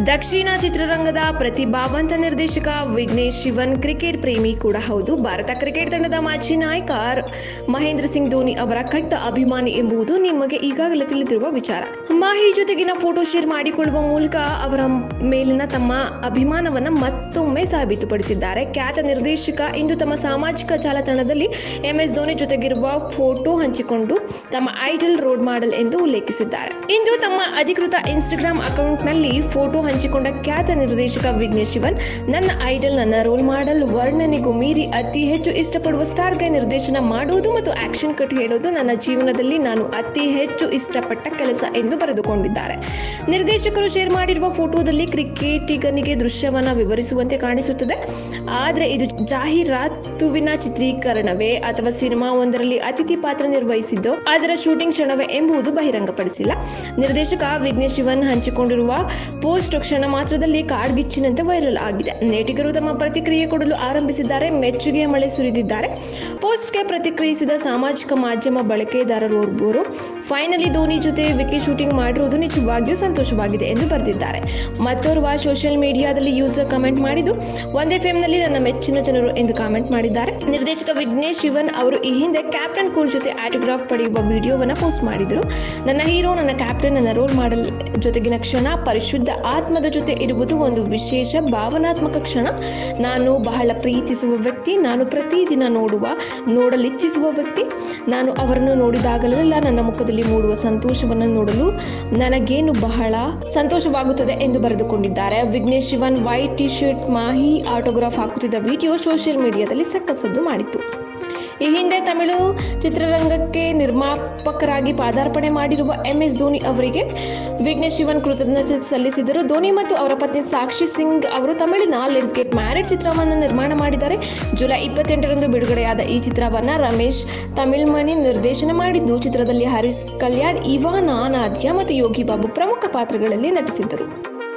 ದಕ್ಷಿಣ ಚಿತ್ರರಂಗದ ಪ್ರತಿಭಾವಂತ ನಿರ್ದೇಶಕ ವಿಘ್ನೇಶ್ ಶಿವನ್ ಕ್ರಿಕೆಟ್ ಪ್ರೇಮಿ ಕೂಡ ಹೌದು ಭಾರತ ಕ್ರಿಕೆಟ್ ತಂಡದ ಮಾಜಿ ನಾಯಕ ರ್- ಮಹೇಂದ್ರ ಸಿಂಗ್ ಧೋನಿ ಅವರ ಕಟ್ಟ ಅಭಿಮಾನಿ ಎಂಬುದು ನಿಮಗೆ ಈಗಾಗಲೇ ತಿಳಿದಿರುವ ವಿಚಾರ ಮಾಹಿ ಜೊತೆಗಿನ ಫೋಟೋ ಶೇರ್ ಮಾಡಿಕೊಳ್ಳುವ ಮೂಲಕ ಅವರ ಮೇಲಿನ ತಮ್ಮ ಅಭಿಮಾನವನ್ನ ಮತ್ತೊಮ್ಮೆ ಸಾಬೀತುಪಡಿಸಿದ್ದಾರೆ ಖ್ಯಾತ ನಿರ್ದೇಶಕ ಇಂದು ತಮ್ಮ ಸಾಮಾಜಿಕ ಜಾಲತಾಣದಲ್ಲಿ ಎಂಎಸ್ ಧೋನಿ ಜೊತೆಗಿರುವ ಫೋಟೋ ಹಂಚಿಕೊಂಡು ತಮ್ಮ ಐಡಲ್ ರೋಡ್ ಮಾಡೆಲ್ ಎಂದು ಉಲ್ಲೇಖಿಸಿದ್ದಾರೆ ಇಂದು ತಮ್ಮ ಅಧಿಕೃತ ಇನ್ಸ್ಟಾಗ್ರಾಮ್ ಅಕೌಂಟ್ನಲ್ಲಿ ಫೋಟೋ ಹಂಚಿಕೊಂಡ ಖ್ಯಾತ ನಿರ್ದೇಶಕ ವಿಘ್ನೇಶ್ ಶಿವನ್ ನನ್ನ ಐಡಲ್ ನನ್ನ ರೋಲ್ ಮಾಡೆಲ್ ವರ್ಣನೆಗೂ ಮೀರಿ ಅತಿ ಹೆಚ್ಚು ಇಷ್ಟಪಡುವ ಸ್ಟಾರ್ಗೆ ನಿರ್ದೇಶನ ಮಾಡುವುದು ಮತ್ತು ಆಕ್ಷನ್ ಕಟ್ ಹೇಳೋದು ನನ್ನ ಜೀವನದಲ್ಲಿ ನಾನು ಅತಿ ಹೆಚ್ಚು ಇಷ್ಟಪಟ್ಟ ಕೆಲಸ ಎಂದು ಬರೆದುಕೊಂಡಿದ್ದಾರೆ ನಿರ್ದೇಶಕರು ಶೇರ್ ಮಾಡಿರುವ ಫೋಟೋದಲ್ಲಿ ಕ್ರಿಕೆಟಿಗನಿಗೆ ದೃಶ್ಯವನ್ನ ವಿವರಿಸುವಂತೆ ಕಾಣಿಸುತ್ತದೆ ಆದರೆ ಇದು ಜಾಹೀರಾತುವಿನ ಚಿತ್ರೀಕರಣವೇ ಅಥವಾ ಸಿನಿಮಾ ಒಂದರಲ್ಲಿ ಅತಿಥಿ ಪಾತ್ರ ನಿರ್ವಹಿಸಿದ್ದೋ ಅದರ ಶೂಟಿಂಗ್ ಕ್ಷಣವೇ ಎಂಬುದು ಬಹಿರಂಗಪಡಿಸಿಲ್ಲ ನಿರ್ದೇಶಕ ವಿಘ್ನೇಶ್ ಶಿವನ್ ಹಂಚಿಕೊಂಡಿರುವ ಪೋಸ್ಟ್ ಕ್ಷಣ ಮಾತ್ರದಲ್ಲಿ ಕಾಡ್ಗಿಚ್ಚಿನಂತೆ ವೈರಲ್ ಆಗಿದೆ ನೆಟಿಗರು ತಮ್ಮ ಪ್ರತಿಕ್ರಿಯೆ ಕೊಡಲು ಆರಂಭಿಸಿದ್ದಾರೆ ಮೆಚ್ಚುಗೆಯ ಮಳೆ ಸುರಿದಿದ್ದಾರೆ ಪೋಸ್ಟ್ಗೆ ಪ್ರತಿಕ್ರಿಯಿಸಿದ ಸಾಮಾಜಿಕ ಮಾಧ್ಯಮ ಬಳಕೆದಾರರೋರ್ವರು ಫೈನಲಿ ಧೋನಿ ಜೊತೆ ವಿಕಿ ಶೂಟಿಂಗ್ ಮಾಡಿರುವುದು ನಿಜವಾಗಿಯೂ ಸಂತೋಷವಾಗಿದೆ ಎಂದು ಬರೆದಿದ್ದಾರೆ ಮತ್ತೋರ್ವ ಸೋಷಿಯಲ್ ಮೀಡಿಯಾದಲ್ಲಿ ಯೂಸರ್ ಕಮೆಂಟ್ ಮಾಡಿದ್ದು ಒಂದೇ ಫೇಮ್ನಲ್ಲಿ ನನ್ನ ಮೆಚ್ಚಿನ ಜನರು ಎಂದು ಕಾಮೆಂಟ್ ಮಾಡಿದ್ದಾರೆ ನಿರ್ದೇಶಕ ವಿಘ್ನೇಶ್ ಶಿವನ್ ಅವರು ಈ ಹಿಂದೆ ಕ್ಯಾಪ್ಟನ್ ಕೂಲ್ ಜೊತೆ ಆಟೋಗ್ರಾಫ್ ಪಡೆಯುವ ವಿಡಿಯೋವನ್ನ ಪೋಸ್ಟ್ ಮಾಡಿದರು ನನ್ನ ಹೀರೋ ನನ್ನ ಕ್ಯಾಪ್ಟನ್ ನನ್ನ ರೋಲ್ ಮಾಡಲ್ ಜೊತೆಗಿನ ಕ್ಷಣ ಪರಿಶುದ್ಧ ಆತ್ಮದ ಜೊತೆ ಇರುವುದು ಒಂದು ವಿಶೇಷ ಭಾವನಾತ್ಮಕ ಕ್ಷಣ ನಾನು ಬಹಳ ಪ್ರೀತಿಸುವ ವ್ಯಕ್ತಿ ನಾನು ಪ್ರತಿದಿನ ನೋಡುವ ನೋಡಲಿಚ್ಛಿಸುವ ವ್ಯಕ್ತಿ ನಾನು ಅವರನ್ನು ನೋಡಿದಾಗಲೆಲ್ಲ ನನ್ನ ಮುಖದಲ್ಲಿ ಮೂಡುವ ಸಂತೋಷವನ್ನು ನೋಡಲು ನನಗೇನು ಬಹಳ ಸಂತೋಷವಾಗುತ್ತದೆ ಎಂದು ಬರೆದುಕೊಂಡಿದ್ದಾರೆ Vignesh Shivan white T shirt Mahi autograph ಹಾಕುತ್ತಿದ್ದ ವಿಡಿಯೋ ಸೋಷಿಯಲ್ ಮೀಡಿಯಾದಲ್ಲಿ ಸಕ್ಕಸದ್ದು ಮಾಡಿತ್ತು ಈ ಹಿಂದೆ ತಮಿಳು ಚಿತ್ರರಂಗಕ್ಕೆ ನಿರ್ಮಾಪಕರಾಗಿ ಪಾದಾರ್ಪಣೆ ಮಾಡಿರುವ ಎಂ ಎಸ್ ಧೋನಿ ಅವರಿಗೆ ವಿಘ್ನೇಶ್ ಶಿವನ್ ಕೃತಜ್ಞತೆ ಸಲ್ಲಿಸಿದರು ಧೋನಿ ಮತ್ತು ಅವರ ಪತ್ನಿ ಸಾಕ್ಷಿ ಸಿಂಗ್ ಅವರು ತಮಿಳಿನ ಲೆಟ್ಸ್ ಗೆಟ್ ಮ್ಯಾರಿಡ್ ಚಿತ್ರವನ್ನು ನಿರ್ಮಾಣ ಮಾಡಿದ್ದಾರೆ ಜುಲೈ ಇಪ್ಪತ್ತೆಂಟರಂದು ಬಿಡುಗಡೆಯಾದ ಈ ಚಿತ್ರವನ್ನು ರಮೇಶ್ ತಮಿಳ್ಮಣಿ ನಿರ್ದೇಶನ ಮಾಡಿದ್ದು ಚಿತ್ರದಲ್ಲಿ ಹರೀಶ್ ಕಲ್ಯಾಣ್ ಇವಾನಾ ನಾದ್ಯ ಮತ್ತು ಯೋಗಿ ಬಾಬು ಪ್ರಮುಖ ಪಾತ್ರಗಳಲ್ಲಿ ನಟಿಸಿದ್ದರು